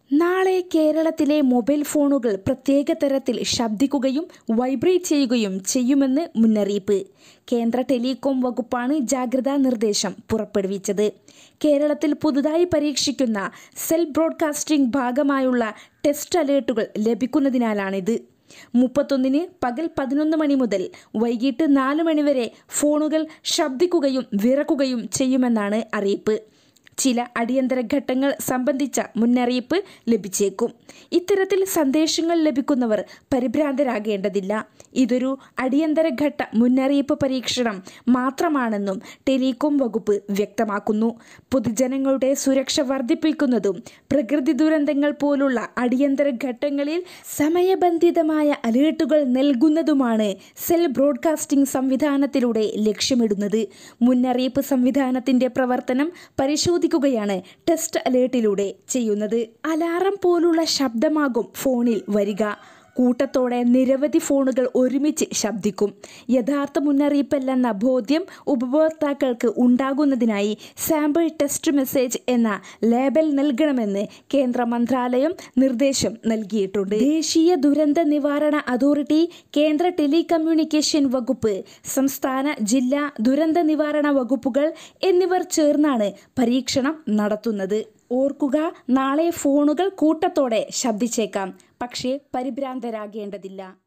നാളെ കേരളത്തിലെ മൊബൈൽ ഫോണുകൾ പ്രത്യേക തരത്തിൽ ശബ്ദിക്കുകയും വൈബ്രേറ്റ് ചെയ്യുകയും ചെയ്യുമെന്ന് മുന്നറിയിപ്പ് കേന്ദ്ര ടെലികോം വകുപ്പാണ് ജാഗ്രതാ നിർദ്ദേശം പുറപ്പെടുവിച്ചത് കേരളത്തിൽ പുതുതായി പരീക്ഷിക്കുന്ന സെൽ ബ്രോഡ്കാസ്റ്റിംഗ് ഭാഗമായുള്ള ടെസ്റ്റ് അലേർട്ടുകൾ ലഭിക്കുന്നതിനാലാണിത് മുപ്പത്തൊന്നിന് പകൽ പതിനൊന്ന് മണി മുതൽ വൈകിട്ട് നാല് മണിവരെ ഫോണുകൾ ശബ്ദിക്കുകയും വിറക്കുകയും ചെയ്യുമെന്നാണ് അറിയിപ്പ് ചില അടിയന്തര ഘട്ടങ്ങൾ സംബന്ധിച്ച മുന്നറിയിപ്പ് ലഭിച്ചേക്കും ഇത്തരത്തിൽ സന്ദേശങ്ങൾ ലഭിക്കുന്നവർ പരിഭ്രാന്തരാകേണ്ടതില്ല ഇതൊരു അടിയന്തര ഘട്ട മുന്നറിയിപ്പ് പരീക്ഷണം മാത്രമാണെന്നും ടെലികോം വകുപ്പ് വ്യക്തമാക്കുന്നു പൊതുജനങ്ങളുടെ സുരക്ഷ വർദ്ധിപ്പിക്കുന്നതും പ്രകൃതി ദുരന്തങ്ങൾ പോലുള്ള അടിയന്തര ഘട്ടങ്ങളിൽ സമയബന്ധിതമായ അലേർട്ടുകൾ നൽകുന്നതുമാണ് സെൽ ബ്രോഡ്കാസ്റ്റിംഗ് സംവിധാനത്തിലൂടെ ലക്ഷ്യമിടുന്നത് മുന്നറിയിപ്പ് സംവിധാനത്തിന്റെ പ്രവർത്തനം പരിശോധിക്കുകയാണ് ടെസ്റ്റ് അലേർട്ടിലൂടെ ചെയ്യുന്നത് അലാറം പോലുള്ള ശബ്ദമാകും ഫോണിൽ വരിക കൂട്ടത്തോടെ നിരവധി ഫോണുകൾ ഒരുമിച്ച് ശബ്ദിക്കും യഥാർത്ഥ മുന്നറിയിപ്പല്ലെന്ന ബോധ്യം ഉപഭോക്താക്കൾക്ക് ഉണ്ടാകുന്നതിനായി സാമ്പിൾ ടെസ്റ്റ് മെസ്സേജ് എന്ന ലേബൽ നൽകണമെന്ന് കേന്ദ്ര മന്ത്രാലയം നിർദ്ദേശം നൽകിയിട്ടുണ്ട് ദേശീയ ദുരന്ത നിവാരണ അതോറിറ്റി കേന്ദ്ര ടെലികമ്മ്യൂണിക്കേഷൻ വകുപ്പ് സംസ്ഥാന ജില്ലാ ദുരന്ത നിവാരണ വകുപ്പുകൾ എന്നിവർ ചേർന്നാണ് പരീക്ഷണം നടത്തുന്നത് ഓർക്കുക നാളെ ഫോണുകൾ കൂട്ടത്തോടെ ശബ്ദിച്ചേക്കാം പക്ഷേ പരിഭ്രാന്തരാകേണ്ടതില്ല